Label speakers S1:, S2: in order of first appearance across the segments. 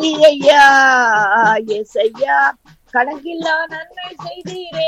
S1: நன்றி ஐயா எஸ் ஐயா கணக்கில்லா நன்மை செய்தீரே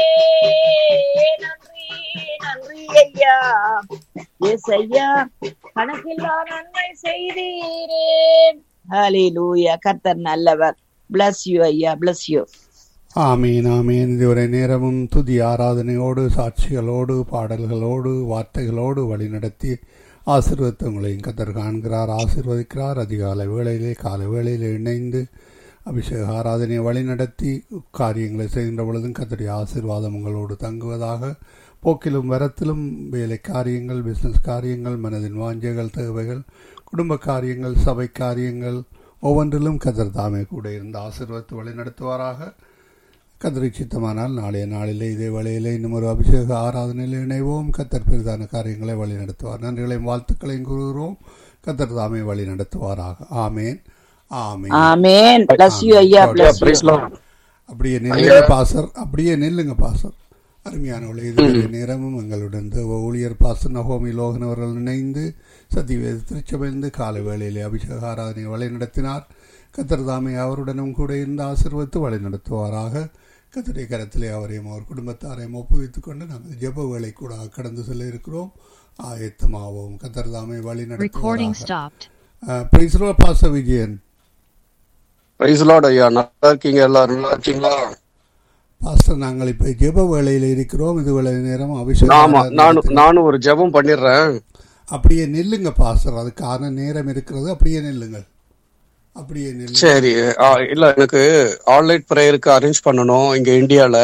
S1: நன்றி நன்றி ஐயா எஸ் ஐயா கணக்கில்லா நன்மை செய்தீரே ஹalleluya கர்த்தர் நல்லவர் bless you ஐயா bless you
S2: ஆமீன் ஆமீன் இதுவரை நேரமும் துதி ஆராதனையோடு சாட்சிகளோடு பாடல்களோடு வார்த்தைகளோடு வழிநடத்தி ஆசீர்வதித்து உங்களையும் கத்தர் காண்கிறார் ஆசீர்வதிக்கிறார் அதிகாலை வேளையிலே காலை வேளையிலே இணைந்து அபிஷேக ஆராதனையை வழிநடத்தி காரியங்களை செய்கின்ற பொழுதும் கத்தருடைய ஆசீர்வாதம் உங்களோடு தங்குவதாக போக்கிலும் வரத்திலும் வேலை காரியங்கள் பிஸ்னஸ் காரியங்கள் மனதின் வாஞ்சைகள் தேவைகள் குடும்ப காரியங்கள் சபை காரியங்கள் ஒவ்வொன்றிலும் கத்தர் தாமே கூட இருந்து ஆசீர்வதித்து வழிநடத்துவாராக கதிரை சித்தமானால் நாளைய நாளிலே இதே வேளையிலே இன்னும் ஒரு அபிஷேக ஆராதனையில் இணைவோம் கத்தர் பெரிதான காரியங்களை வழி நடத்துவார் நன்றிகளையும் வாழ்த்துக்களையும் கூறுகிறோம் கத்தர் தாமே வழி நடத்துவாராக ஆமேன் ஆமேன்
S1: ஆமென் bless you ஐயா bless you
S3: பிரைஸ் லார்ட்
S2: அப்படியே நில்லுங்க பாசர் அப்படியே நில்லுங்க பாசர் அருமையானவர்களே இதுவரை நேரமும் எங்களுடன் தேவ ஊழியர் பாசர் நகோமி லோகன் அவர்கள் இணைந்து சத்தியவேத திருச்சபைந்து காலை வேளையிலே அபிஷேக ஆராதனை வழி நடத்தினார் கத்தர் தாமே அவருடனும் கூட இருந்து ஆசீர்வதித்து வழி நடத்துவாராக கத்தருடைய கரத்திலே அவரையும் அவர் குடும்பத்தாரையும் ஒப்புவித்துக் கொண்டு நாங்கள் ஜெப வேலை கூட கடந்து செல்ல இருக்கிறோம் ஆயத்தமாவோம் கத்தர் தாமே வழி
S4: Recording
S2: நடத்துவாராக
S4: stopped.
S2: பிரைஸ்ரோ பாச விஜயன்
S3: பிரைஸ் லார்ட் ஐயா நல்லா இருக்கீங்க எல்லாரும் நல்லா இருக்கீங்களா
S2: பாஸ்டர் நாங்கள் இப்ப ஜெப வேளையில இருக்கிறோம் இது வேலை நேரம் அபிஷேகம்
S3: ஆமா நானும் நானும் ஒரு ஜெபம் பண்ணிடுறேன்
S2: அப்படியே நில்லுங்க பாஸ்டர் அதுக்கான நேரம் இருக்கிறது அப்படியே நில்லுங்கள் அப்படியே நில்லுங்க
S3: சரி ஆ, இல்ல எனக்கு ஆன்லைன் ப்ரேயருக்கு அரேஞ்ச் பண்ணணும் இங்க இந்தியால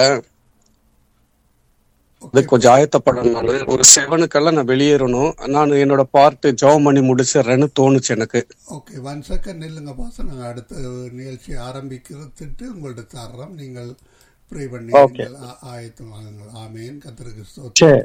S3: அது கொஞ்சம் ஆயத்தப்படணும் நானு. ஒரு செவனுக்கெல்லாம் நான் வெளியேறணும் நான் என்னோட பார்ட் ஜெபம் பண்ணி முடிச்சிடுறேன்னு தோணுச்சு எனக்கு
S2: ஓகே ஒன் செகண்ட் நில்லுங்க பாஸ்டர் நாங்கள் அடுத்த நிகழ்ச்சி ஆரம்பிக்கிறதுட்டு உங்கள்ட்ட தர்றோம் நீங்கள் ப்ரே பண்ணி
S3: Okay.
S2: நீங்கள் ஆ- ஆயத்தமாகுங்கள் ஆமேன் கத்திரிக்கு
S3: சரி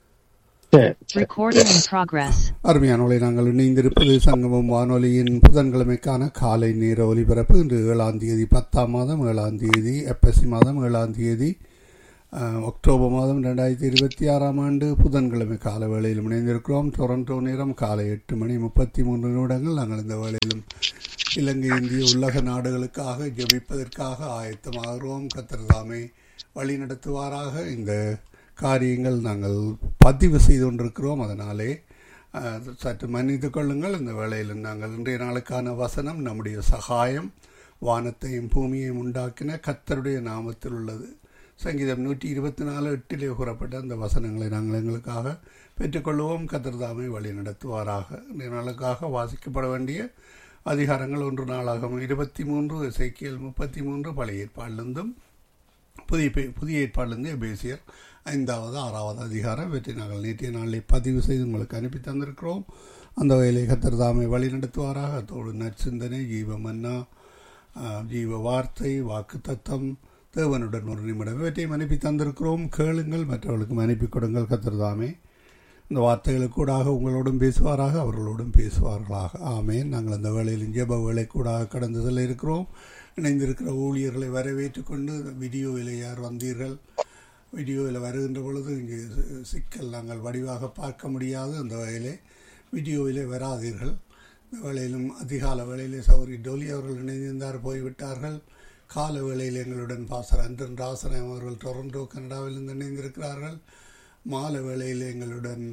S3: சரி
S4: Recording in progress.
S2: அருமையானவளை நாங்கள் இணைந்திருப்பது சங்கமம் வானொலியின் புதன்கிழமைக்கான காலை நேர ஒலிபரப்பு இன்று ஏழாம் தேதி பத்தாம் மாதம் ஏழாம் தேதி எப்எஸ்சி மாதம் ஏழாம் தேதி அஹ், அக்டோபர் மாதம் ரெண்டாயிரத்தி இருபத்தி ஆறாம் ஆண்டு புதன்கிழமை கால வேளையில் இணைந்திருக்கிறோம் டொரண்டோ நேரம் காலை எட்டு மணி முப்பத்தி மூன்று நிமிடங்கள் நாங்கள் இந்த வேளையிலும் இலங்கை இந்திய உலக நாடுகளுக்காக ஜெபிப்பதற்காக ஆயத்தமாகிறோம் கத்திரதாமை வழி நடத்துவாராக இந்த காரியங்கள் நாங்கள் பதிவு செய்து கொண்டிருக்கிறோம் அதனாலே அஹ், சற்று மன்னித்துக் கொள்ளுங்கள் இந்த வேளையில் நாங்கள் இன்றைய நாளுக்கான வசனம் நம்முடைய சகாயம் வானத்தையும் பூமியையும் உண்டாக்கின கத்தருடைய நாமத்தில் உள்ளது சங்கீதம் நூற்றி இருபத்தி நாலு எட்டிலே கூறப்பட்ட அந்த வசனங்களை நாங்கள் எங்களுக்காக பெற்றுக்கொள்வோம் கத்திரதாமை வழி நடத்துவாராக இன்றைய நாளுக்காக வாசிக்கப்பட வேண்டிய அதிகாரங்கள் ஒன்று நாளாகும் இருபத்தி மூன்று இசைக்கியல் முப்பத்தி மூன்று பழைய ஏற்பாடிலிருந்தும் புதிய பே- புதிய ஏற்பாடிலிருந்து எபேசியர் ஐந்தாவது ஆறாவது அதிகாரம் இவற்றை நாங்கள் நேற்றைய நாளில் பதிவு செய்து உங்களுக்கு அனுப்பி தந்திருக்கிறோம் அந்த வகையிலே கத்தர் தாமை வழி நடத்துவாராக அதோடு நற்சிந்தனை ஜீவ மன்னா ஆஹ், ஜீவ வார்த்தை வாக்கு தத்தம் தேவனுடன் ஒரு நிமிடம் இவற்றையும் அனுப்பி தந்திருக்கிறோம் கேளுங்கள் மற்றவர்களுக்கும் அனுப்பி கொடுங்கள் கத்தர் தாமே இந்த வார்த்தைகளுக்கூடாக உங்களோடும் பேசுவாராக அவர்களோடும் பேசுவார்களாக ஆமேன் நாங்கள் அந்த வேளையில் ஜெப வேலை கூடாக கடந்து செல்ல இருக்கிறோம் இணைந்திருக்கிற ஊழியர்களை வரவேற்றுக் கொண்டு வீடியோவில் யார் வந்தீர்கள் வீடியோவில் வருகின்ற பொழுது இங்கே சி- சிக்கல் நாங்கள் வடிவாக பார்க்க முடியாது அந்த வகையிலே வீடியோவிலே வராதீர்கள் இந்த வேளையிலும் அதிகால வேளையிலே சௌரி டோலி அவர்கள் இணைந்திருந்தார் போய்விட்டார்கள் கால வேளையில் எங்களுடன் பாசர் அன்றன் ராசனம் அவர்கள் டொரண்டோ கனடாவிலிருந்து இணைந்திருக்கிறார்கள் மாலை வேளையில் எங்களுடன்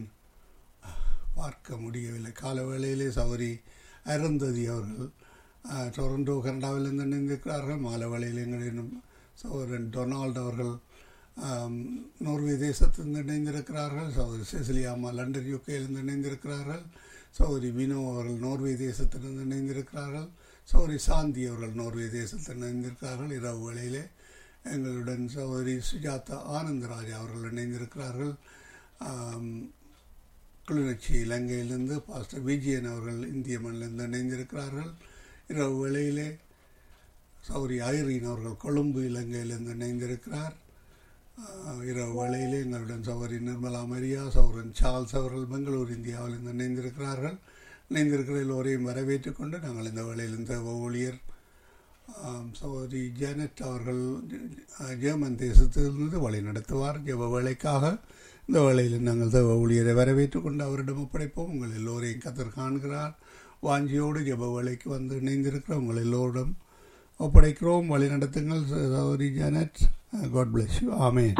S2: பார்க்க முடியவில்லை கால வேளையிலே சௌரி அருந்ததி அவர்கள் அஹ், டொரண்டோ கனடாவிலிருந்து இணைந்திருக்கிறார்கள் மாலை வேளையில் எங்களின் சகோதரன் டொனால்ட் அவர்கள் ஆம், நோர்வே தேசத்திலிருந்து இணைந்திருக்கிறார்கள் சகோதரி செசிலியாமா லண்டன் யூகேயிலிருந்து இணைந்திருக்கிறார்கள் சகோதரி வினோ அவர்கள் நோர்வே தேசத்திலிருந்து இணைந்திருக்கிறார்கள் சகோதரி சாந்தி அவர்கள் நோர்வே தேசத்தில் இணைந்திருக்கிறார்கள் இரவு வேளையிலே எங்களுடன் சகோதரி சுஜாதா ஆனந்தராஜா அவர்கள் இணைந்திருக்கிறார்கள் ஆம், கிளிநொச்சி இலங்கையிலிருந்து பாஸ்டர் விஜயன் அவர்கள் இந்திய மண்ணிலிருந்து இணைந்திருக்கிறார்கள் இரவு வேளையிலே சௌரி ஐரீன் அவர்கள் கொழும்பு இலங்கையிலிருந்து இணைந்திருக்கிறார் ஆஹ், இரவு வேளையிலே எங்களுடன் சௌரி நிர்மலா மரியா சௌரன் சார்ல்ஸ் அவர்கள் பெங்களூர் இந்தியாவிலிருந்து இணைந்திருக்கிறார்கள் இணைந்திருக்கிற எல்லோரையும் வரவேற்றுக் கொண்டு நாங்கள் இந்த வேளையில் இந்த ஊழியர் ஆம், சகோதரி ஜானட் அவர்கள் அஹ், ஜெர்மன் தேசத்திலிருந்து வழி நடத்துவார் ஜெப வேலைக்காக இந்த வேளையில் நாங்கள் தேவ ஊழியரை வரவேற்றுக் கொண்டு அவரிடம் ஒப்படைப்போம் உங்கள் எல்லோரையும் கத்தர் காண்கிறார் வாஞ்சியோடு ஜெப வேலைக்கு வந்து இணைந்திருக்கிற உங்கள் எல்லோரும் ஒப்படைக்கிறோம் வழி நடத்துங்கள் சகோதரி ஜானட் காட் பிளஸ் யூ ஆமேன்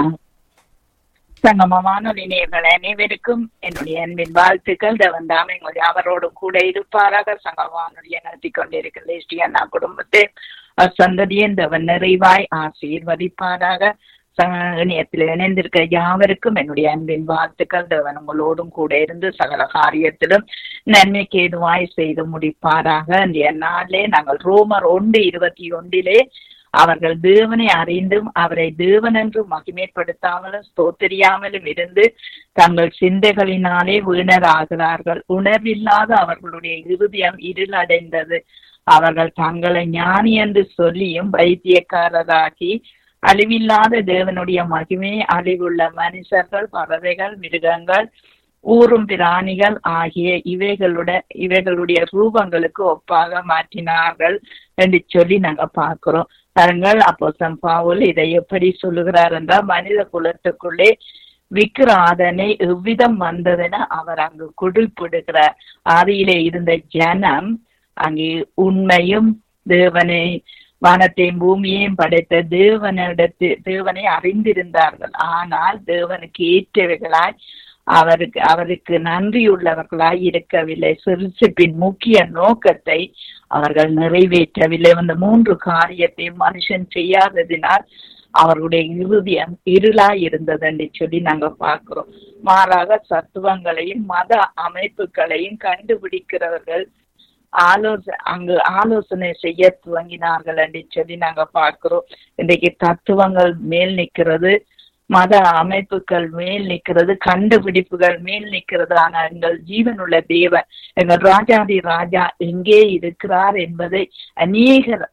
S1: சங்கமமான நினைவுகள் அனைவருக்கும் என்னுடைய அன்பின் வாழ்த்துக்கள் தேவன் தாமே உங்கள் அவரோடு கூட இருப்பாராக சங்கமானுடைய நடத்தி கொண்டிருக்கிற ஸ்ரீ அண்ணா குடும்பத்தை சந்ததியின் தேவன் நிறைவாய் ஆசீர்வதிப்பாராக இணையத்தில் இணைந்திருக்க யாவருக்கும் என்னுடைய அன்பின் வாழ்த்துக்கள் தேவன் உங்களோடும் கூட இருந்து சகல காரியத்திலும் நன்மைக்கு ஏதுவாய் செய்து முடிப்பாராக இன்றைய நாளிலே நாங்கள் ரோமர் ஒன்று இருபத்தி ஒன்றிலே அவர்கள் தேவனை அறிந்தும் அவரை தேவன் என்று மகிமைப்படுத்தாமலும் ஸ்தோத்தரியாமலும் இருந்து தங்கள் சிந்தைகளினாலே வீணராகிறார்கள் உணர்வில்லாத அவர்களுடைய இருதயம் இருளடைந்தது அவர்கள் தங்களை ஞானி என்று சொல்லியும் வைத்தியக்காரராகி அழிவில்லாத தேவனுடைய மகிமை அழிவுள்ள மனுஷர்கள் பறவைகள் மிருகங்கள் ஊரும் பிராணிகள் ஆகிய இவைகளுடைய இவைகளுடைய ரூபங்களுக்கு ஒப்பாக மாற்றினார்கள் என்று சொல்லி நாங்க பார்க்கிறோம் பாருங்கள் அப்போ பாவுல் இதை எப்படி சொல்லுகிறார் என்றால் மனித குலத்துக்குள்ளே விக்கிராதனை எவ்விதம் வந்ததென அவர் அங்கு குறிப்பிடுகிறார் ஆதியிலே இருந்த ஜனம் அங்கே உண்மையும் தேவனை வானத்தையும் பூமியையும் படைத்த தேவனிடத்து தேவனை அறிந்திருந்தார்கள் ஆனால் தேவனுக்கு ஏற்றவைகளாய் அவருக்கு அவருக்கு நன்றியுள்ளவர்களாய் இருக்கவில்லை சிறுசிப்பின் முக்கிய நோக்கத்தை அவர்கள் நிறைவேற்றவில்லை அந்த மூன்று காரியத்தை மனுஷன் செய்யாததினால் அவருடைய இருதயம் இருளாய் இருந்தது என்று சொல்லி நாங்க பார்க்கிறோம் மாறாக சத்துவங்களையும் மத அமைப்புகளையும் கண்டுபிடிக்கிறவர்கள் ஆலோசனை அங்கு ஆலோசனை செய்ய துவங்கினார்கள் என்று சொல்லி நாங்க பார்க்கிறோம் இன்றைக்கு தத்துவங்கள் மேல் நிற்கிறது மத அமைப்புகள் மேல் நிற்கிறது கண்டுபிடிப்புகள் மேல் நிற்கிறது ஆனால் எங்கள் ஜீவனுள்ள தேவன் எங்கள் ராஜாதி ராஜா எங்கே இருக்கிறார் என்பதை அநேகர்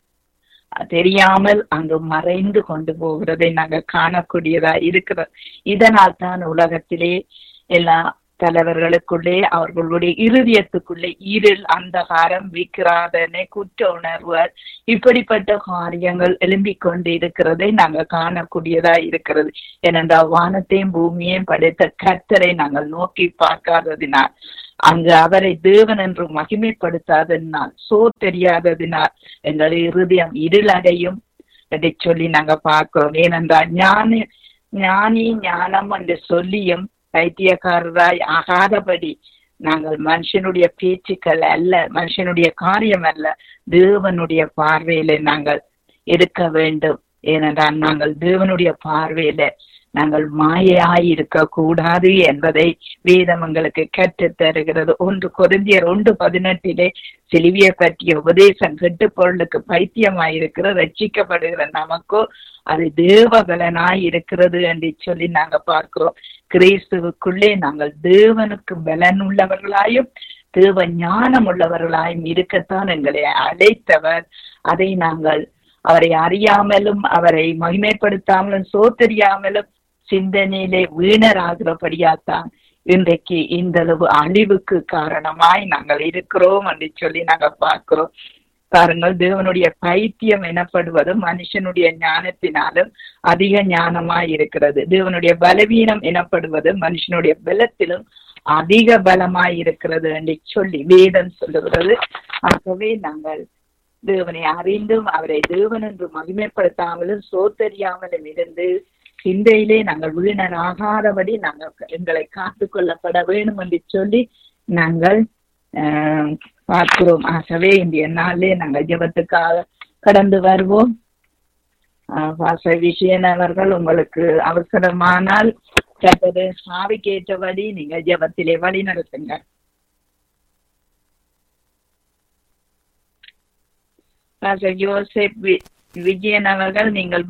S1: தெரியாமல் அங்கு மறைந்து கொண்டு போகிறதை நாங்க காணக்கூடியதா இருக்கிறோம் இதனால் தான் உலகத்திலே எல்லா தலைவர்களுக்குள்ளே அவர்களுடைய இருதயத்துக்குள்ளே இருள் அந்தகாரம் விக்கிராதனை குற்ற உணர்வுகள் இப்படிப்பட்ட காரியங்கள் எழும்பிக் கொண்டு இருக்கிறதை நாங்க காணக்கூடியதா இருக்கிறது ஏனென்றால் வானத்தையும் பூமியையும் படைத்த கர்த்தரை நாங்கள் நோக்கி பார்க்காததினால் அங்கு அவரை தேவன் என்று மகிமைப்படுத்தாததினால் சோ தெரியாததினால் எங்கள் இருதயம் இருளடையும் அதை சொல்லி நாங்க பார்க்கிறோம் ஏனென்றால் ஞானி ஞானி ஞானம் என்று சொல்லியும் பைத்தியக்காரராய் ஆகாதபடி நாங்கள் மனுஷனுடைய பேச்சுக்கள் அல்ல மனுஷனுடைய காரியம் அல்ல தேவனுடைய பார்வையில நாங்கள் இருக்க வேண்டும் ஏனென்றால் நாங்கள் தேவனுடைய பார்வையில நாங்கள் மாயையாய் இருக்க கூடாது என்பதை வேதம் எங்களுக்கு கற்றுத் தருகிறது ஒன்று கொருந்தியர் ஒன்று பதினெட்டிலே சிலுவியை பற்றிய உபதேசம் கெட்டு பொருளுக்கு பைத்தியமாயிருக்கிற ரட்சிக்கப்படுகிற நமக்கோ அது தேவபலனாய் இருக்கிறது என்று சொல்லி நாங்க பார்க்கிறோம் கிறிஸ்துவுக்குள்ளே நாங்கள் தேவனுக்கு பலன் உள்ளவர்களாயும் தேவ ஞானம் உள்ளவர்களாயும் இருக்கத்தான் எங்களை அழைத்தவர் அதை நாங்கள் அவரை அறியாமலும் அவரை மகிமைப்படுத்தாமலும் சோத்தறியாமலும் சிந்தனையிலே வீணராகிறபடியாத்தான் இன்றைக்கு இந்த அளவு அழிவுக்கு காரணமாய் நாங்கள் இருக்கிறோம் என்று சொல்லி நாங்க பார்க்கிறோம் பாருங்கள் தேவனுடைய பைத்தியம் எனப்படுவது மனுஷனுடைய ஞானத்தினாலும் அதிக ஞானமாய் இருக்கிறது தேவனுடைய பலவீனம் எனப்படுவது மனுஷனுடைய பலத்திலும் அதிக பலமாய் இருக்கிறது என்று சொல்லி வேதம் சொல்லுகிறது ஆகவே நாங்கள் தேவனை அறிந்தும் அவரை தேவன் என்று மகிமைப்படுத்தாமலும் சோத்தறியாமலும் இருந்து சிந்தையிலே நாங்கள் வீணராகாதபடி நாங்கள் எங்களை காத்து கொள்ளப்பட வேண்டும் என்று சொல்லி நாங்கள் பார்க்கிறோம் ஆகவே இந்திய நாளிலே நாங்கள் ஜபத்துக்காக கடந்து வருவோம் வாச விஷயன் அவர்கள் உங்களுக்கு அவசரமானால் கத்தது சாவிக்கு ஏற்றபடி நீங்க ஜபத்திலே வழி நடத்துங்க யோசேப் விஜயன் அவர்கள் நீங்கள்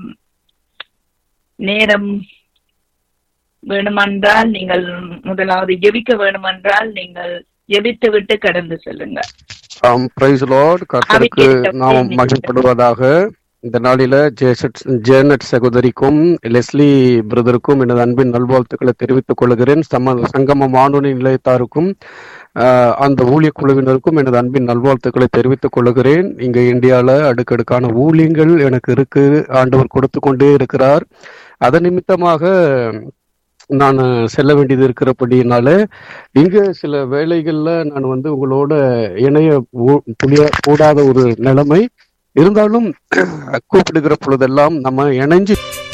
S1: நேரம் வேணுமென்றால் நீங்கள் முதலாவது ஜெபிக்க வேணுமென்றால் நீங்கள் ஜெபித்து விட்டு கடந்து செல்லுங்க
S3: பிரைஸ் லார்ட் கர்த்தருக்கு நாம் மகிழ்ப்படுவதாக இந்த நாளில ஜேனட் சகோதரிக்கும் லெஸ்லி பிரதருக்கும் எனது அன்பின் நல்வாழ்த்துக்களை தெரிவித்துக் கொள்கிறேன் சம சங்கம வானொலி நிலையத்தாருக்கும் அந்த ஊழிய குழுவினருக்கும் எனது அன்பின் நல்வாழ்த்துக்களை தெரிவித்துக் கொள்கிறேன் இங்க இந்தியால அடுக்கடுக்கான ஊழியங்கள் எனக்கு இருக்கு ஆண்டவர் கொடுத்து கொண்டே இருக்கிறார் அதன் நிமித்தமாக நான் செல்ல வேண்டியது இருக்கிறபடினால இங்க சில வேலைகள்ல நான் வந்து உங்களோட இணைய ஊ- முடிய- கூடாத ஒரு நிலைமை இருந்தாலும் கூப்பிடுகிற பொழுதெல்லாம் நம்ம இணைஞ்சு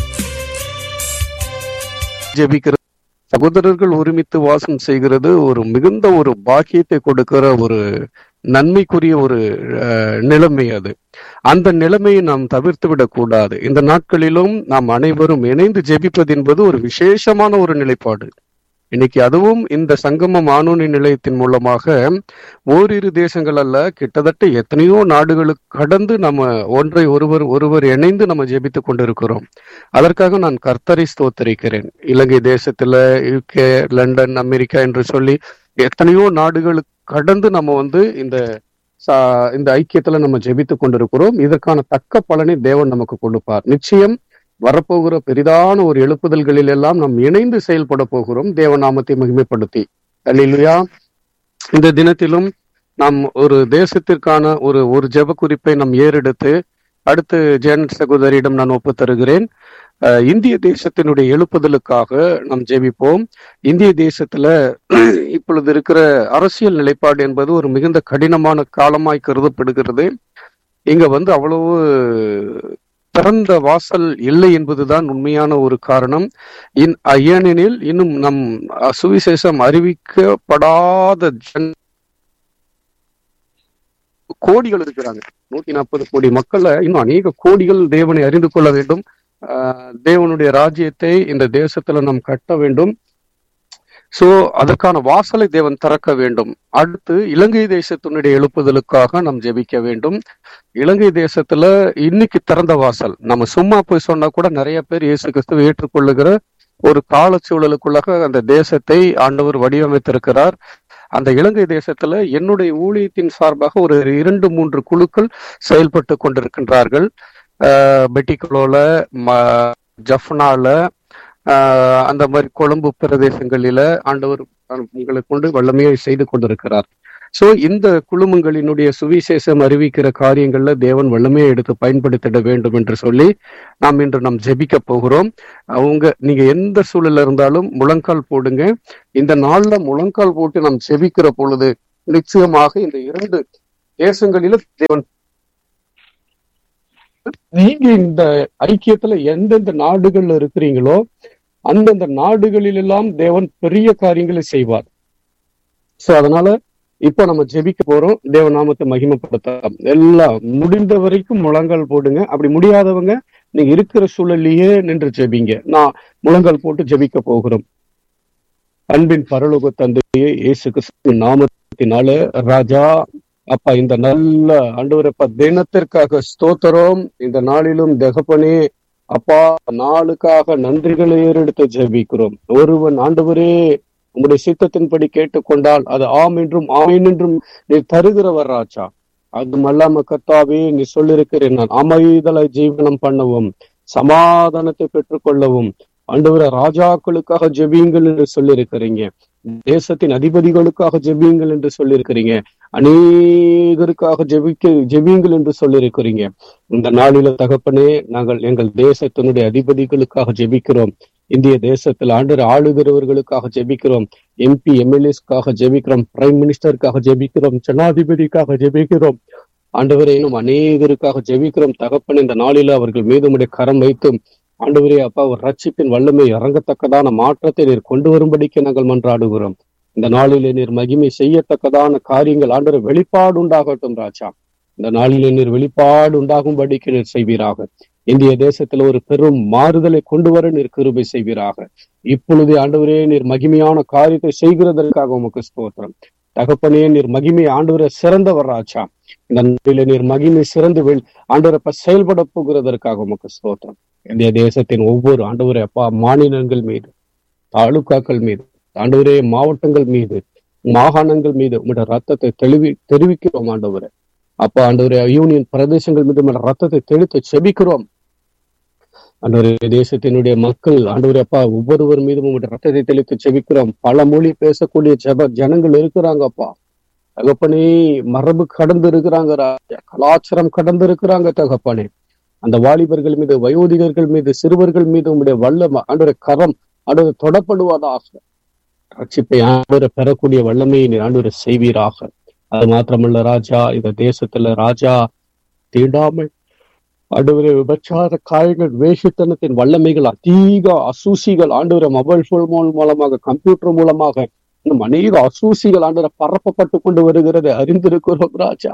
S3: ஜெபிக்கிற சகோதரர்கள் ஒருமித்து வாசம் செய்கிறது ஒரு மிகுந்த ஒரு பாக்கியத்தை கொடுக்கிற ஒரு நன்மைக்குரிய ஒரு அஹ், நிலைமை அது அந்த நிலைமையை நாம் தவிர்த்து விடக்கூடாது இந்த நாட்களிலும் நாம் அனைவரும் இணைந்து ஜெபிப்பது என்பது ஒரு விசேஷமான ஒரு நிலைப்பாடு இன்னைக்கு அதுவும் இந்த சங்கம வானொலி நிலையத்தின் மூலமாக ஓரிரு தேசங்கள் அல்ல கிட்டத்தட்ட எத்தனையோ நாடுகளுக்கு கடந்து நம்ம ஒன்றை ஒருவர் ஒருவர் இணைந்து நம்ம ஜெபித்துக் கொண்டிருக்கிறோம் அதற்காக நான் கர்த்தரை ஸ்தோத்தரிக்கிறேன் இலங்கை தேசத்துல யூகே லண்டன் அமெரிக்கா என்று சொல்லி எத்தனையோ நாடுகளுக்கு கடந்து நம்ம வந்து இந்த சா- இந்த ஐக்கியத்துல நம்ம ஜெபித்துக் கொண்டிருக்கிறோம் இதற்கான தக்க பலனை தேவன் நமக்கு கொடுப்பார் நிச்சயம் வரப்போகிற பெரிதான ஒரு எழுப்புதல்களில் எல்லாம் நாம் இணைந்து செயல்பட போகிறோம் தேவநாமத்தை மகிமைப்படுத்தி அல்லேலூயா இந்த தினத்திலும் நாம் ஒரு தேசத்திற்கான ஒரு ஒரு ஜெப குறிப்பை நாம் ஏறெடுத்து அடுத்து ஜெயன் சகோதரியிடம் நான் ஒப்புத் தருகிறேன் அஹ், இந்திய தேசத்தினுடைய எழுப்புதலுக்காக நாம் ஜெபிப்போம் இந்திய தேசத்துல இப்பொழுது இருக்கிற அரசியல் நிலைப்பாடு என்பது ஒரு மிகுந்த கடினமான காலமாய் கருதப்படுகிறது இங்க வந்து அவ்வளவு திறந்த வாசல் இல்லை என்பதுதான் உண்மையான ஒரு காரணம் இன் அஹ், ஏனெனில் இன்னும் நம் அஹ், சுவிசேஷம் அறிவிக்கப்படாத ஜன் கோடிகள் இருக்கிறாங்க நூத்தி நாற்பது கோடி மக்கள்ல இன்னும் அநேக கோடிகள் தேவனை அறிந்து கொள்ள வேண்டும் ஆஹ் தேவனுடைய ராஜ்யத்தை இந்த தேசத்துல நாம் கட்ட வேண்டும் சோ அதற்கான வாசலை தேவன் திறக்க வேண்டும் அடுத்து இலங்கை தேசத்தினுடைய எழுப்புதலுக்காக நாம் ஜெபிக்க வேண்டும் இலங்கை தேசத்துல இன்னைக்கு திறந்த வாசல் நம்ம சும்மா போய் சொன்னா கூட நிறைய பேர் இயேசு கிறிஸ்துவை ஏற்றுக்கொள்ளுகிற ஒரு காலச்சூழலுக்குள்ளாக அந்த தேசத்தை ஆண்டவர் வடிவமைத்திருக்கிறார் அந்த இலங்கை தேசத்துல என்னுடைய ஊழியத்தின் சார்பாக ஒரு இரண்டு மூன்று குழுக்கள் செயல்பட்டு கொண்டிருக்கின்றார்கள் ஆஹ் பெட்டிக்குளோல ம- ஜஃப்னால ஆஹ் அந்த மாதிரி கொழும்பு பிரதேசங்களில ஆண்டவர் உங்களை கொண்டு வல்லமையை செய்து கொண்டிருக்கிறார் சோ இந்த குழுமங்களினுடைய சுவிசேஷம் அறிவிக்கிற காரியங்கள்ல தேவன் வல்லமையை எடுத்து பயன்படுத்திட வேண்டும் என்று சொல்லி நாம் இன்று நாம் ஜெபிக்க போகிறோம் அவங்க நீங்க எந்த சூழல்ல இருந்தாலும் முழங்கால் போடுங்க இந்த நாள்ல முழங்கால் போட்டு நாம் ஜெபிக்கிற பொழுது நிச்சயமாக இந்த இரண்டு தேசங்களில தேவன் நீங்க இந்த ஐக்கியத்துல எந்தெந்த நாடுகள்ல இருக்கிறீங்களோ அந்தந்த நாடுகளில் எல்லாம் தேவன் பெரிய காரியங்களை செய்வார் சோ அதனால இப்போ நம்ம ஜெபிக்க போறோம் தேவ நாமத்தை மகிமைப்படுத்தலாம் எல்லாம் முடிந்த வரைக்கும் முழங்கால் போடுங்க அப்படி முடியாதவங்க நீங்க இருக்கிற சூழல்லையே நின்று ஜெபிங்க நான் முழங்கால் போட்டு ஜெபிக்க போகிறோம் அன்பின் பரலோக தந்தையே இயேசு கிறிஸ்துவின் நாமத்தினால ராஜா அப்பா இந்த நல்ல ஆண்டவரப்பா தினத்திற்காக ஸ்தோத்திரம் இந்த நாளிலும் தகப்பனே அப்பா நாளுக்காக நன்றிகளை ஏறெடுத்து ஜெபிக்கிறோம் ஒருவன் ஆண்டவரே உங்களுடைய சித்தத்தின்படி கேட்டுக்கொண்டால் அது ஆம் என்றும் ஆமீன் என்றும் நீ தருகிறவர் ராஜா அது அல்லாம கர்த்தாவே நீ சொல்லிருக்கிறேன் நான் அமைதலை ஜீவனம் பண்ணவும் சமாதானத்தை பெற்றுக்கொள்ளவும் ஆண்டவர ராஜாக்களுக்காக ஜெபியுங்கள் என்று சொல்லியிருக்கிறீங்க தேசத்தின் அதிபதிகளுக்காக ஜெபியுங்கள் என்று சொல்லியிருக்கிறீங்க அநேகருக்காக ஜெபிக்க ஜெபியுங்கள் என்று சொல்லியிருக்கிறீங்க இந்த நாளில தகப்பனே நாங்கள் எங்கள் தேசத்தினுடைய அதிபதிகளுக்காக ஜெபிக்கிறோம் இந்திய தேசத்தில் ஆண்டு ஆளுகிறவர்களுக்காக ஜெபிக்கிறோம் எம்பி எம்எல்ஏஸ்க்காக ஜெபிக்கிறோம் பிரைம் மினிஸ்டருக்காக ஜெபிக்கிறோம் ஜனாதிபதிக்காக ஜெபிக்கிறோம் ஆண்டவரே இன்னும் அநேகருக்காக ஜெபிக்கிறோம் தகப்பன் இந்த நாளில அவர்கள் மீது உடைய கரம் வைத்தும் ஆண்டவரே அப்பா ஒரு ரட்சிப்பின் வல்லமை இறங்கத்தக்கதான மாற்றத்தை நீர் கொண்டு வரும்படிக்கு நாங்கள் மன்றாடுகிறோம் இந்த நாளிலே நீர் மகிமை செய்யத்தக்கதான காரியங்கள் ஆண்டவர் வெளிப்பாடு உண்டாகட்டும் ராஜா இந்த நாளிலே நீர் வெளிப்பாடு உண்டாகும்படிக்கு நீர் செய்வீராக இந்திய தேசத்துல ஒரு பெரும் மாறுதலை கொண்டு வர நீர் கிருபை செய்வீராக இப்பொழுது ஆண்டவரே நீர் மகிமையான காரியத்தை செய்கிறதற்காக உமக்கு ஸ்தோத்திரம் தகப்பனே நீர் மகிமை ஆண்டவரை சிறந்தவர் ராஜா இந்த நாளிலே நீர் மகிமை சிறந்து வெள்- ஆண்டவரை செயல்பட போகிறதற்காக உமக்கு ஸ்தோத்திரம் இந்திய தேசத்தின் ஒவ்வொரு ஆண்டவரே அப்பா மாநிலங்கள் மீது தாலுகாக்கள் மீது ஆண்டவரே மாவட்டங்கள் மீது மாகாணங்கள் மீது உங்களுடைய ரத்தத்தை தெளிவி தெரிவிக்கிறோம் ஆண்டவரே அப்பா ஆண்டவரே யூனியன் பிரதேசங்கள் மீது உங்களுடைய ரத்தத்தை தெளித்து செபிக்கிறோம் ஆண்டவரே தேசத்தினுடைய மக்கள் ஆண்டவரே அப்பா ஒவ்வொருவர் மீதும் உங்களுடைய ரத்தத்தை தெளித்து செபிக்கிறோம் பல மொழி பேசக்கூடிய ஜப ஜனங்கள் இருக்கிறாங்கப்பா தகப்பனே மரபு கடந்து இருக்கிறாங்க ராஜா கலாச்சாரம் கடந்து இருக்கிறாங்க தகப்பனே அந்த வாலிபர்கள் மீது வயோதிகர்கள் மீது சிறுவர்கள் மீது உங்களுடைய வல்ல ஆண்டவரே கரம் அடுத்து தொடப்படுவதாக ரட்சிப்பை ஆண்டவரை பெறக்கூடிய வல்லமையை நீர் ஆண்டவரை செய்வீராக அது மாத்திரமல்ல ராஜா இந்த தேசத்துல ராஜா தீண்டாமை ஆண்டவரே விபச்சார காயங்கள் வேஷத்தனத்தின் வல்லமைகள் அதிக அசூசிகள் ஆண்டவரை மொபைல் போன் மூலமாக கம்ப்யூட்டர் மூலமாக இன்னும் அநேக அசூசிகள் ஆண்டவரை பரப்பப்பட்டு கொண்டு வருகிறது அறிந்திருக்கிறோம் ராஜா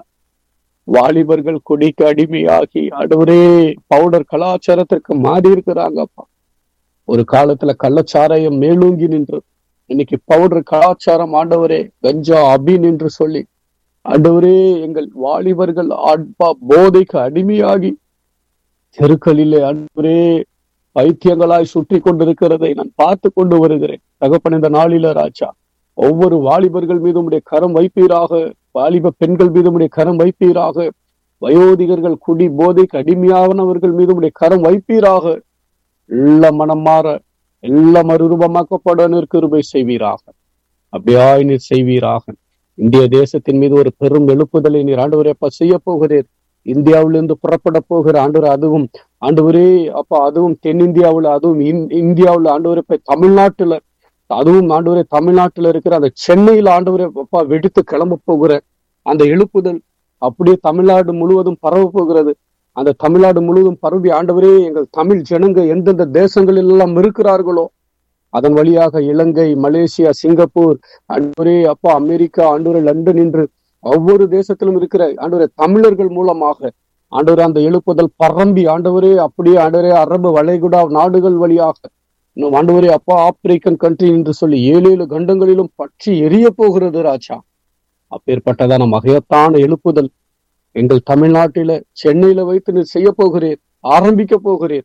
S3: வாலிபர்கள் கொடிக்கு அடிமையாகி ஆண்டவரே பவுடர் கலாச்சாரத்திற்கு மாறி இருக்கிறாங்கப்பா ஒரு காலத்துல கள்ளச்சாராயம் மேலூங்கி நின்று இன்னைக்கு பவுடர் கலாச்சாரம் ஆண்டவரே கஞ்சா அபின் என்று சொல்லி ஆண்டவரே எங்கள் வாலிபர்கள் ஆட்பா போதைக்கு அடிமையாகி தெருக்களிலே ஆண்டவரே பைத்தியங்களாய் சுற்றி கொண்டிருக்கிறதை நான் பார்த்து கொண்டு வருகிறேன் தகப்பன் இந்த நாளில ராஜா ஒவ்வொரு வாலிபர்கள் மீதும் உடைய கரம் வைப்பீராக வாலிப பெண்கள் மீதும் உடைய கரம் வைப்பீராக வயோதிகர்கள் குடி போதைக்கு அடிமையானவர்கள் மீதும் உடைய கரம் வைப்பீராக எல்லாம் மனம் மாற எல்லாம் மறுரூபமாக்கப்பட கிருபை செய்வீராக அப்படியாய் நீர் செய்வீராக இந்திய தேசத்தின் மீது ஒரு பெரும் எழுப்புதலை நீர் ஆண்டவரே அப்பா செய்ய போகிறீர் இந்தியாவிலிருந்து புறப்பட போகிற ஆண்டவர் அதுவும் ஆண்டவரே அப்பா அதுவும் தென்னிந்தியாவுல அதுவும் இந்- இந்தியாவுல ஆண்டவரே இப்ப தமிழ்நாட்டுல அதுவும் ஆண்டவரே தமிழ்நாட்டுல இருக்கிற அந்த சென்னையில ஆண்டவரே அப்பா வெடித்து கிளம்ப போகிற அந்த எழுப்புதல் அப்படியே தமிழ்நாடு முழுவதும் பரவ போகிறது அந்த தமிழ்நாடு முழுவதும் பரவி ஆண்டவரே எங்கள் தமிழ் ஜனங்க எந்தெந்த தேசங்களில் எல்லாம் இருக்கிறார்களோ அதன் வழியாக இலங்கை மலேசியா சிங்கப்பூர் ஆண்டவரே அப்பா அமெரிக்கா ஆண்டவரே லண்டன் என்று ஒவ்வொரு தேசத்திலும் இருக்கிற ஆண்டவரே தமிழர்கள் மூலமாக ஆண்டவரே அந்த எழுப்புதல் பரம்பி ஆண்டவரே அப்படியே ஆண்டவரே அரபு வளைகுடா நாடுகள் வழியாக இன்னும் ஆண்டவரே அப்பா ஆப்பிரிக்கன் கண்ட்ரி என்று சொல்லி ஏழு ஏழு கண்டங்களிலும் பற்றி எரிய போகிறது ராஜா அப்பேற்பட்டதான மகையத்தான எழுப்புதல் எங்கள் தமிழ்நாட்டில சென்னையில வைத்து நீர் செய்ய போகிறீர் ஆரம்பிக்க போகிறீர்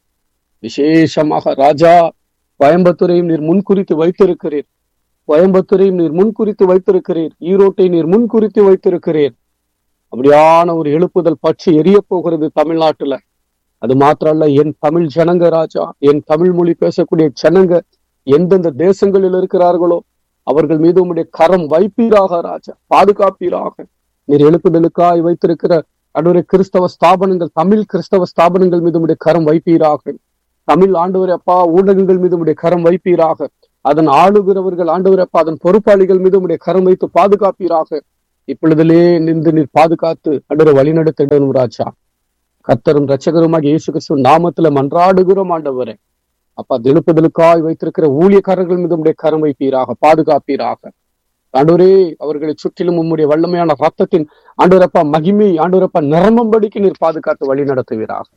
S3: விசேஷமாக ராஜா கோயம்புத்தூரையும் நீர் முன்குறித்து வைத்திருக்கிறீர் கோயம்புத்தூரையும் நீர் முன்குறித்து வைத்திருக்கிறீர் ஈரோட்டை நீர் முன்குறித்து வைத்திருக்கிறீர் அப்படியான ஒரு எழுப்புதல் பற்றி எரிய போகிறது தமிழ்நாட்டுல அது மாத்திரம் அல்ல என் தமிழ் ஜனங்க ராஜா என் தமிழ் மொழி பேசக்கூடிய ஜனங்க எந்தெந்த தேசங்களில் இருக்கிறார்களோ அவர்கள் மீது உம்முடைய கரம் வைப்பீராக ராஜா பாதுகாப்பீராக நீர் எழுப்புதலுக்காய் வைத்திருக்கிற அன்றுவரை கிறிஸ்தவ ஸ்தாபனங்கள் தமிழ் கிறிஸ்தவ ஸ்தாபனங்கள் மீது உம்முடைய கரம் வைப்பீராக தமிழ் ஆண்டவரே அப்பா ஊடகங்கள் மீது உம்முடைய கரம் வைப்பீராக அதன் ஆளுகிறவர்கள் ஆண்டவரே அப்பா அதன் பொறுப்பாளிகள் மீது உம்முடைய கரம் வைத்து பாதுகாப்பீராக இப்பொழுதிலே நின்று நீர் பாதுகாத்து அன்றரை வழிநடத்திடணும் ராஜா கர்த்தரும் ரட்சகருமாக இயேசு கிறிஸ்து நாமத்துல மன்றாடுகிறோம் ஆண்டவரே அப்பா எழுப்புதலுக்காய் வைத்திருக்கிற ஊழியக்காரர்கள் மீது உம்முடைய கரம் வைப்பீராக பாதுகாப்பீராக ஆண்டவரே அவர்களை சுற்றிலும் உம்முடைய வல்லமையான ரத்தத்தின் ஆண்டவரப்பா மகிமை ஆண்டவரப்பா நிரம்பம்படிக்கு நீர் பாதுகாத்து வழி நடத்துவீராக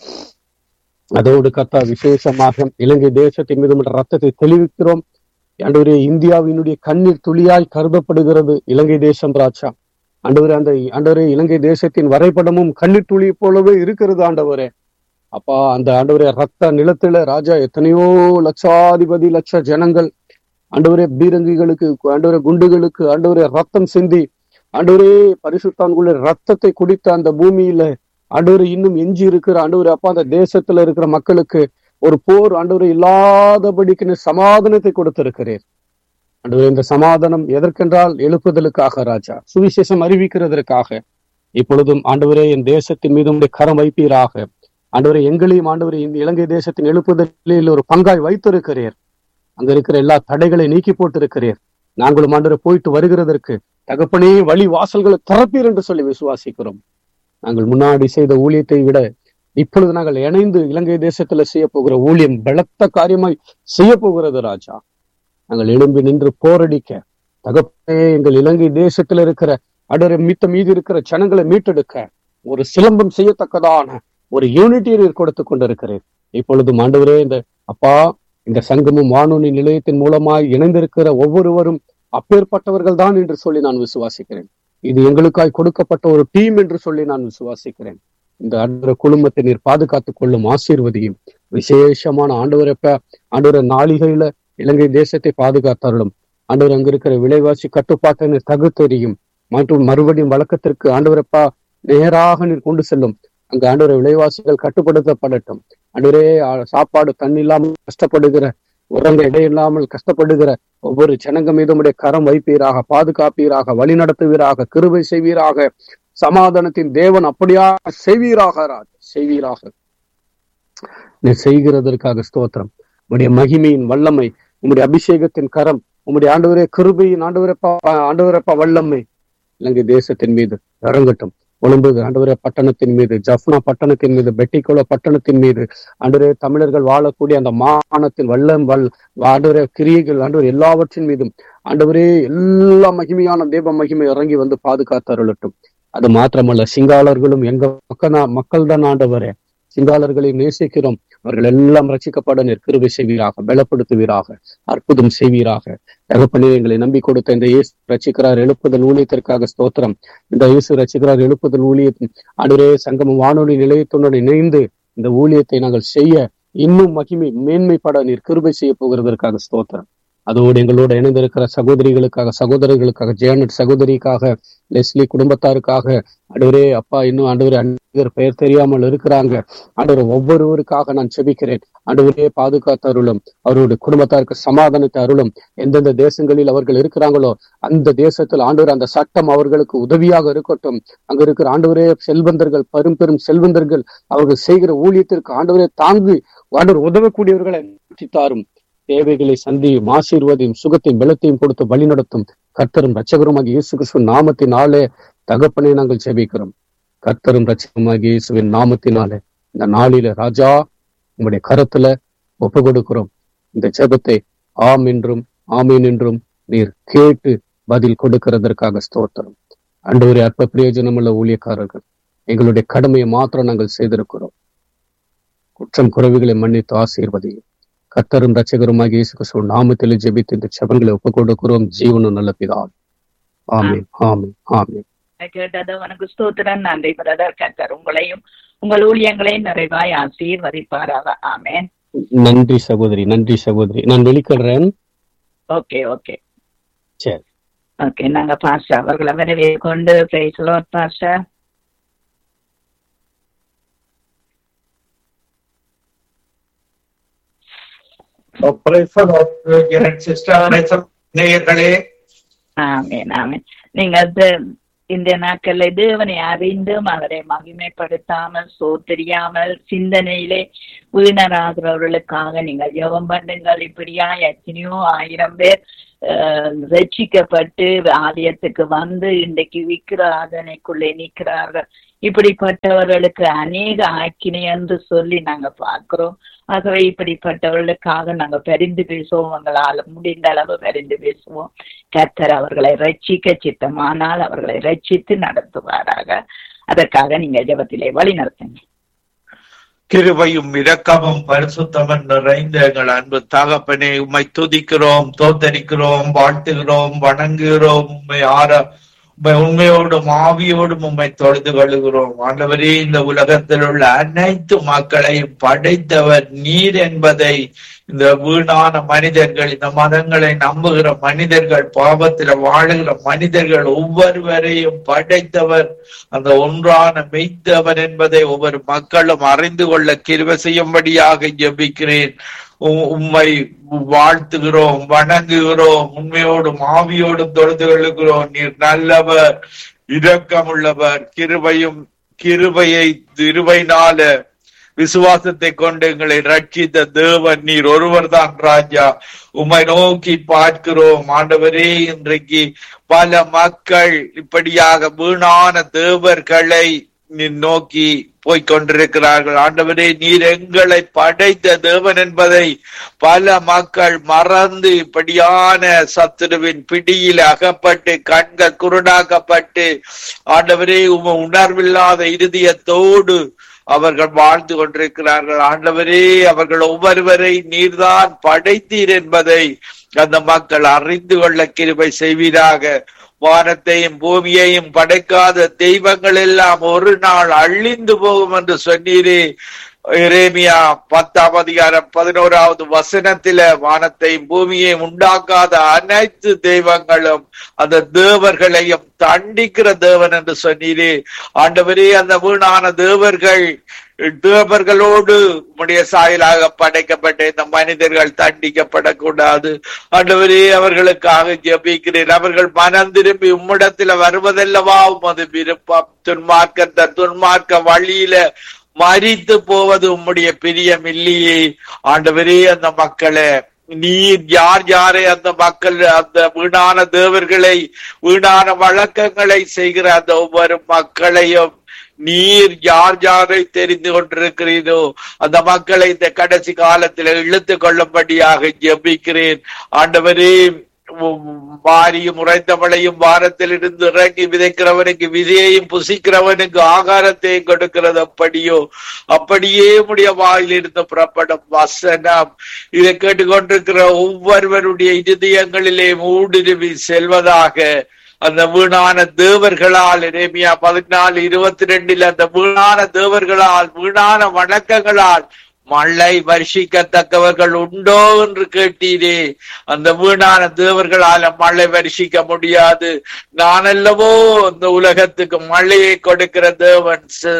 S3: அதோடு கத்தா விசேஷமாக இலங்கை தேசத்தின் மீது உம்முடைய ரத்தத்தை தெளிவிக்கிறோம் ஆண்டவரே இந்தியாவினுடைய கண்ணீர் துளியாய் கருதப்படுகிறது இலங்கை தேசம் ராஜா ஆண்டவரே அந்த ஆண்டவரே இலங்கை தேசத்தின் வரைபடமும் கண்ணீர் துளி போலவே இருக்கிறது ஆண்டவரே அப்பா அந்த ஆண்டவரே ரத்த நிலத்துல ராஜா எத்தனையோ லட்சாதிபதி லட்ச ஜனங்கள் ஆண்டவரே பீரங்கிகளுக்கு ஆண்டவரே குண்டுகளுக்கு ஆண்டவரே ரத்தம் சிந்தி ஆண்டவரே பரிசுத்தான்குள்ள ரத்தத்தை குடித்த அந்த பூமியில ஆண்டவரே இன்னும் எஞ்சி இருக்கிற ஆண்டவரே அப்பா அந்த தேசத்துல இருக்கிற மக்களுக்கு ஒரு போர் ஆண்டவரே இல்லாதபடிக்கு நீர் சமாதானத்தை கொடுத்திருக்கிறீர் ஆண்டவரே இந்த சமாதானம் எதற்கென்றால் எழுப்புதலுக்காக ராஜா சுவிசேஷம் அறிவிக்கிறதற்காக இப்பொழுதும் ஆண்டவரே என் தேசத்தின் மீது உம்முடைய கரம் வைப்பீராக ஆண்டவரே எங்களையும் ஆண்டவரே இந்த இலங்கை தேசத்தின் எழுப்புதலில் ஒரு பங்காய் வைத்திருக்கிறீர் அங்க இருக்கிற எல்லா தடைகளை நீக்கி போட்டிருக்கிறீர் நாங்களும் ஆண்டவரை போயிட்டு வருகிறதற்கு தகப்பனே வழி வாசல்களை திறப்பீர் என்று சொல்லி விசுவாசிக்கிறோம் நாங்கள் முன்னாடி செய்த ஊழியத்தை விட இப்பொழுது நாங்கள் இணைந்து இலங்கை தேசத்துல செய்ய போகிற ஊழியம் பலத்த காரியமாய் செய்ய போகிறது ராஜா நாங்கள் எழும்பி நின்று போரடிக்க தகப்பனே எங்கள் இலங்கை தேசத்துல இருக்கிற அடரை மித்த மீதி இருக்கிற ஜனங்களை மீட்டெடுக்க ஒரு சிலம்பம் செய்யத்தக்கதான ஒரு யூனிட்டியை நீர் கொடுத்து கொண்டிருக்கிறேன் இப்பொழுதும் ஆண்டவரே இந்த அப்பா இந்த சங்கமும் வானொலி நிலையத்தின் மூலமாய் இணைந்திருக்கிற ஒவ்வொருவரும் அப்பேற்பட்டவர்கள் தான் என்று சொல்லி நான் விசுவாசிக்கிறேன் இது எங்களுக்காய் கொடுக்கப்பட்ட ஒரு டீம் என்று சொல்லி நான் விசுவாசிக்கிறேன் இந்த ஆண்டவர குடும்பத்தை நீர் பாதுகாத்துக் கொள்ளும் ஆசீர்வதியும் விசேஷமான ஆண்டவரப்ப ஆண்டவர நாளிகையில இலங்கை தேசத்தை பாதுகாத்தார்களும் ஆண்டவர் அங்க இருக்கிற விலைவாசி கட்டுப்பாட்டை நீர் தகுத்தெறியும் மற்றும் மறுபடியும் வழக்கத்திற்கு ஆண்டவரப்பா நேராக நீர் கொண்டு செல்லும் அங்க ஆண்டவர விலைவாசிகள் கட்டுப்படுத்தப்படட்டும் ஆண்டவரே சாப்பாடு தண்ணி இல்லாமல் கஷ்டப்படுகிற உறங்க இடையில்லாமல் கஷ்டப்படுகிற ஒவ்வொரு ஜனங்க மீதும் உடைய கரம் வைப்பீராக பாதுகாப்பீராக வழி நடத்துவீராக கிருபை செய்வீராக சமாதானத்தின் தேவன் அப்படியாக செய்வீராக ராஜ் செய்வீராக நீ செய்கிறதற்காக ஸ்தோத்திரம் உடைய மகிமையின் வல்லமை உம்முடைய அபிஷேகத்தின் கரம் உம்முடைய ஆண்டவரே கிருபையின் ஆண்டவரப்பா ஆண்டவரப்பா வல்லம்மை இலங்கை தேசத்தின் மீது இறங்கட்டும் கொழும்பு ஆண்டவரே பட்டணத்தின் மீது ஜஃப்னா பட்டணத்தின் மீது பெட்டிக்குள பட்டணத்தின் மீது ஆண்டவரே தமிழர்கள் வாழக்கூடிய அந்த மாகாணத்தின் வல்லம் வல் ஆண்டவரே கிரியைகள் ஆண்டவர் எல்லாவற்றின் மீதும் ஆண்டவரே எல்லா மகிமையான தேவ மகிமை இறங்கி வந்து பாதுகாத்து அருளட்டும் அது மாத்திரமல்ல சிங்காளர்களும் எங்க மக்கள் மக்கள் தான் ஆண்டவரே சிங்காளர்களை நேசிக்கிறோம் அவர்கள் எல்லாம் ரசிக்கப்பட நீர் கிருபை செய்வீராக பலப்படுத்துவீராக அற்புதம் செய்வீராக தகப்பனே எங்களை நம்பி கொடுத்த இந்த இயேசு ரசிக்கிறார் எழுப்புதல் ஊழியத்திற்காக ஸ்தோத்திரம் இந்த இயேசு ரசிக்கிறார் எழுப்புதல் ஊழியத்தின் அடுரே சங்கமம் வானொலி நிலையத்துடன் இணைந்து இந்த ஊழியத்தை நாங்கள் செய்ய இன்னும் மகிமை மேன்மைப்பட நீர் கிருபை செய்ய போகிறதற்காக ஸ்தோத்திரம் அதோடு எங்களோடு இணைந்திருக்கிற சகோதரிகளுக்காக சகோதரர்களுக்காக ஜேனட் சகோதரிக்காக லெஸ்லி குடும்பத்தாருக்காக ஆண்டவரே அப்பா இன்னும் ஆண்டவரே அநேகர் பெயர் தெரியாமல் இருக்கிறாங்க ஆண்டவர் ஒவ்வொருவருக்காக நான் செபிக்கிறேன் ஆண்டவரே பாதுகாத்து அருளும் அவருடைய குடும்பத்தாருக்கு சமாதானத்தை அருளும் எந்தெந்த தேசங்களில் அவர்கள் இருக்கிறாங்களோ அந்த தேசத்தில் ஆண்டவர் அந்த சட்டம் அவர்களுக்கு உதவியாக இருக்கட்டும் அங்க இருக்கிற ஆண்டவரே செல்வந்தர்கள் பெரும் பெரும் செல்வந்தர்கள் அவர்கள் செய்கிற ஊழியத்திற்கு ஆண்டவரே தாங்கி ஆண்டவர் உதவக்கூடியவர்களை தாரும் தேவைகளை சந்தியும் ஆசீர்வதியும் சுகத்தையும் பலத்தையும் கொடுத்து வழிநடத்தும் கர்த்தரும் ரட்சகருமாகிய இயேசு கிறிஸ்துவின் நாமத்தினாலே தகப்பனை நாங்கள் செபிக்கிறோம் கர்த்தரும் ரட்சகருமாகிய இயேசுவின் நாமத்தினாலே இந்த நாளில ராஜா உங்களுடைய கரத்துல ஒப்பு கொடுக்கிறோம் இந்த ஜெபத்தை ஆம் என்றும் ஆமீன் என்றும் நீர் கேட்டு பதில் கொடுக்கிறதற்காக ஸ்தோத்திரம் அன்றுவரை அற்ப பிரயோஜனமுள்ள ஊழியக்காரர்கள் எங்களுடைய கடமையை மாத்திரம் நாங்கள் செய்திருக்கிறோம் குற்றம் குறைவுகளை மன்னித்து ஆசீர்வதியும் கர்த்தரும் ரட்சகருமாக இயேசு கிறிஸ்துவ நாமத்தில் ஜெபித்து இந்த செபங்களை ஒப்புக் கொடுக்கிறோம் ஜீவனும் நல்ல பிதா ஆமீன் ஆமீன் ஆமீன்
S1: கேட்டது உனக்கு ஸ்தோத்திரம் நன்றி பிரதர் கர்த்தர் உங்களையும் உங்கள் ஊழியங்களையும் நிறைவாய் ஆசீர்வதிப்பாராக ஆமேன்
S3: நன்றி சகோதரி நன்றி சகோதரி நான் வெளிக்கிடுறேன்
S1: ஓகே ஓகே
S3: சரி
S1: ஓகே நாங்க பாஸ்டர் அவர்களை வரவே கொண்டு பிரைஸ் லார்ட் பாஸ்டர்
S5: நேயர்களே
S1: ஆமேன் ஆமேன் நீங்க அது இந்த நாட்கள்ல தேவனை அறிந்தும் அவரை மகிமைப்படுத்தாமல் சோத்தரியாமல் சிந்தனையிலே வீணராகிறவர்களுக்காக நீங்கள் ஜெபம் பண்ணுங்கள் இப்படியா எத்தனையோ ஆயிரம் பேர் ரட்சிக்கப்பட்டு ஆலயத்துக்கு வந்து இன்றைக்கு விக்கிராதனைக்குள்ளே நிற்கிறார்கள் இப்படிப்பட்டவர்களுக்கு அநேக ஆக்கினை என்று சொல்லி நாங்க பார்க்கிறோம் ஆகவே இப்படிப்பட்டவர்களுக்காக நாங்க பரிந்து பேசுவோம் உங்களால் முடிந்த அளவு பரிந்து பேசுவோம் கர்த்தர் அவர்களை ரட்சிக்க சித்தமானால் அவர்களை ரட்சித்து நடத்துவாராக அதற்காக நீங்க ஜபத்திலே வழி நடத்துங்க
S5: கிருபையும் இரக்கமும் பரிசுத்தமும் நிறைந்த எங்கள் அன்பு தகப்பனே உம்மை துதிக்கிறோம் தோத்தரிக்கிறோம் வாழ்த்துகிறோம் வணங்குகிறோம் உண்மை ஆற உண்மை உண்மையோடும் ஆவியோடும் உண்மை தொழுது கொள்கிறோம் ஆண்டவரே இந்த உலகத்தில் உள்ள அனைத்து மக்களையும் படைத்தவர் நீர் என்பதை இந்த வீணான மனிதர்கள் இந்த மதங்களை நம்புகிற மனிதர்கள் பாவத்தில் வாழுகிற மனிதர்கள் ஒவ்வொருவரையும் படைத்தவர் அந்த ஒன்றான மெய்த்தவர் என்பதை ஒவ்வொரு மக்களும் அறிந்து கொள்ள கிருவ செய்யும்படியாக ஜெபிக்கிறேன் உம்மை வாழ்த்துகிறோம் வணங்குகிறோம் உண்மையோடும் ஆவியோடும் தொழுது கொள்ளுகிறோம் நீர் நல்லவர் இரக்கமுள்ளவர் கிருபையும் கிருபையை திருவைனால விசுவாசத்தை கொண்டு எங்களை ரட்சித்த தேவன் நீர் ஒருவர் தான் ராஜா உம்மை நோக்கி பார்க்கிறோம் ஆண்டவரே இன்றைக்கு பல மக்கள் இப்படியாக வீணான தேவர்களை நோக்கி போய்கொண்டிருக்கிறார்கள் ஆண்டவரே நீர் எங்களை படைத்த தேவன் என்பதை பல மக்கள் மறந்து இப்படியான சத்துருவின் பிடியில் அகப்பட்டு கண்கள் குருடாக்கப்பட்டு ஆண்டவரே உம உணர்வில்லாத இருதயத்தோடு அவர்கள் வாழ்ந்து கொண்டிருக்கிறார்கள் ஆண்டவரே அவர்கள் ஒவ்வொருவரை நீர்தான் படைத்தீர் என்பதை அந்த மக்கள் அறிந்து கொள்ள கிருபை செய்வீராக வானத்தையும் பூமியையும் படைக்காத தெய்வங்கள் எல்லாம் ஒரு நாள் அழிந்து போகும் என்று சொன்னீரே இரேமியா பத்தாம் அதிகாரம் பதினோராவது வசனத்தில வானத்தையும் பூமியையும் உண்டாக்காத அனைத்து தெய்வங்களும் அந்த தேவர்களையும் தண்டிக்கிற தேவன் என்று சொன்னீரே ஆண்டவரே அந்த வீணான தேவர்கள் தேவர்களோடு உடைய சாயலாக படைக்கப்பட்ட இந்த மனிதர்கள் தண்டிக்கப்படக்கூடாது ஆண்டவரே அவர்களுக்காக ஜபிக்கிறேன் அவர்கள் மனம் திரும்பி உம்மிடத்துல வருவதல்லவா உமது விருப்பம் துன்மார்க்க துன்மார்க்க வழியில மறித்து போவது உம்முடைய பிரியம் இல்லையே ஆண்டவரே அந்த மக்களை நீர் யார் யாரை அந்த மக்கள் அந்த வீணான தேவர்களை வீணான வழக்கங்களை செய்கிற அந்த ஒவ்வொரு மக்களையும் நீர் யார் யாரை தெரிந்து கொண்டிருக்கிறீரோ அந்த மக்களை இந்த கடைசி காலத்தில் இழுத்து கொள்ளும்படியாக ஜெபிக்கிறேன் ஆண்டவரே வாரியும் உறைந்தவளையும் வாரத்தில் இருந்து இறங்கி விதைக்கிறவனுக்கு விதையையும் புசிக்கிறவனுக்கு ஆகாரத்தையும் கொடுக்கிறது அப்படியோ அப்படியே உடைய வாயில் இருந்து புறப்படும் வசனம் இதை கேட்டுக்கொண்டிருக்கிற ஒவ்வொருவருடைய இருதயங்களிலே ஊடுருவி செல்வதாக அந்த வீணான தேவர்களால் இறைமையா பதினாலு இருபத்தி ரெண்டில் அந்த வீணான தேவர்களால் வீணான வணக்கங்களால் மழை வருஷிக்கத்தக்கவர்கள் உண்டோ என்று கேட்டீரே அந்த வீணான தேவர்களால மழை வருஷிக்க முடியாது நான் அல்லவோ இந்த உலகத்துக்கு மழையை கொடுக்கிற தேவன்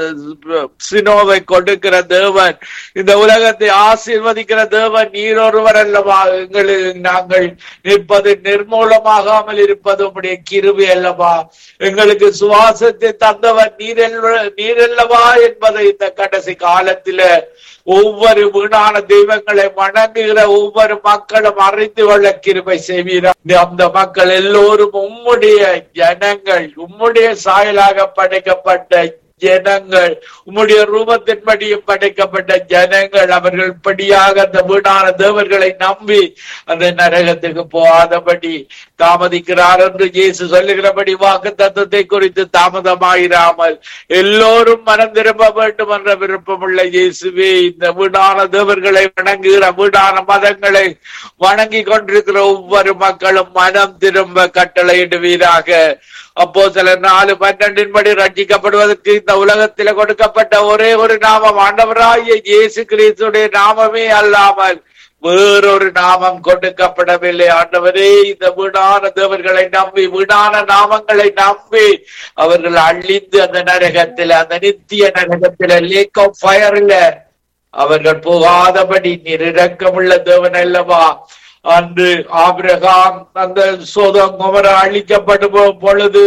S5: சினோவை கொடுக்கிற தேவன் இந்த உலகத்தை ஆசீர்வதிக்கிற தேவன் நீர் ஒருவர் அல்லவா எங்களுக்கு நாங்கள் நிற்பது நிர்மூலமாகாமல் இருப்பது உடைய கிருவி அல்லவா எங்களுக்கு சுவாசத்தை தந்தவர் நீரெல்வ நீரெல்லவா என்பதை இந்த கடைசி காலத்தில ஒவ்வொரு வீணான தெய்வங்களை வணங்குகிற ஒவ்வொரு மக்களும் அறிந்து கொள்ள கிருபை செய்வீர்கள் அந்த மக்கள் எல்லோரும் உம்முடைய ஜனங்கள் உம்முடைய சாயலாக படைக்கப்பட்ட ஜனங்கள் உம்முடைய ரூபத்தின்படியும் படைக்கப்பட்ட ஜனங்கள் அவர்கள் படியாக அந்த வீணான தேவர்களை நம்பி அந்த நரகத்துக்கு போகாதபடி தாமதிக்கிறார் என்று இயேசு சொல்லுகிறபடி வாக்கு தத்துவத்தை குறித்து தாமதமாயிராமல் எல்லோரும் மனம் திரும்ப வேண்டும் என்ற விருப்பமுள்ள இயேசுவே இந்த வீணான தேவர்களை வணங்குகிற வீணான மதங்களை வணங்கி கொண்டிருக்கிற ஒவ்வொரு மக்களும் மனம் திரும்ப கட்டளையிடுவீராக அப்போ சில நாலு பன்னெண்டின் படி ரட்சிக்கப்படுவதற்கு இந்த உலகத்தில கொடுக்கப்பட்ட ஒரே ஒரு நாமம் ஆண்டவராகிய இயேசு கிறிஸ்துடைய நாமமே அல்லாமல் வேறொரு நாமம் கொடுக்கப்படவில்லை ஆண்டவரே இந்த வீணான தேவர்களை நம்பி வீணான நாமங்களை நம்பி அவர்கள் அழிந்து அந்த நரகத்தில் அந்த நித்திய நரகத்தில லேக் ஆஃப் ஃபயர்ல அவர்கள் போகாதபடி நீர் இரக்கமுள்ள தேவன் அல்லவா அன்று ஆபிரகாம் அந்த சோதம் குமர அழிக்கப்பட்டு பொழுது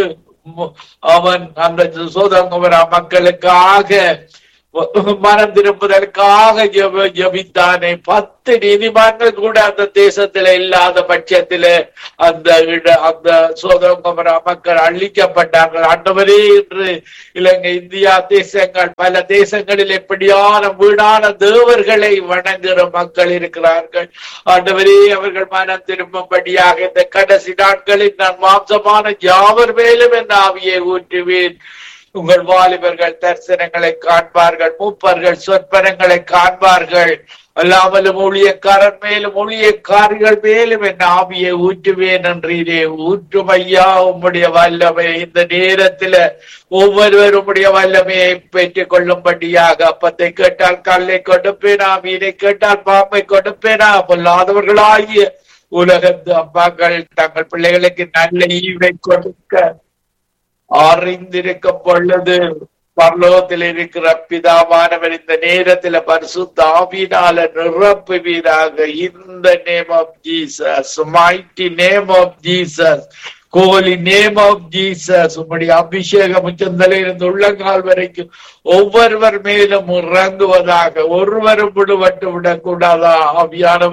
S5: அவன் அந்த சோதம் குமர மக்களுக்காக மனம் திரும்புவதற்காக ஜெப ஜபித்தானே பத்து நீதிமான்கள் கூட அந்த தேசத்துல இல்லாத பட்சத்துல அந்த அந்த சோதரகுமர மக்கள் அழிக்கப்பட்டார்கள் ஆண்டவரே என்று இலங்கை இந்தியா தேசங்கள் பல தேசங்களில் எப்படியான வீடான தேவர்களை வணங்குகிற மக்கள் இருக்கிறார்கள் ஆண்டவரே அவர்கள் மனம் திரும்பும்படியாக இந்த கடைசி நாட்களில் நான் மாம்சமான யாவர் மேலும் என் ஆவியை ஊற்றுவேன் உங்கள் வாலிபர்கள் தரிசனங்களை காண்பார்கள் மூப்பர்கள் சொற்பனங்களை காண்பார்கள் அல்லாமலும் ஊழியக்காரன் மேலும் ஊழியக்காரர்கள் மேலும் என் ஆவியை ஊற்றுவேன் என்றீரே ஊற்றும் ஐயா உம்முடைய வல்லமை இந்த நேரத்துல ஒவ்வொருவரும் உடைய வல்லமையை பெற்றுக் கொள்ளும்படியாக அப்பத்தை கேட்டால் கல்லை கொடுப்பேனா மீனை கேட்டால் பாம்பை கொடுப்பேனா பொல்லாதவர்களாகிய உலகத்து அம்மாக்கள் தங்கள் பிள்ளைகளுக்கு நல்ல ஈவை கொடுக்க அறிந்திருக்கும் பொழுது பரலோகத்தில் இருக்கிற பிதாவானவர் இந்த நேரத்துல பரிசுத்த ஆவினால நிரப்புவீராக இந்த name of Jesus mighty name of Jesus holy name of Jesus உம்முடைய அபிஷேகம் உச்சந்தலையிலிருந்து உள்ளங்கால் வரைக்கும் ஒவ்வொருவர் மேலும் இறங்குவதாக ஒருவரும் விடுபட்டு விடக்கூடாதா ஆவியானவர்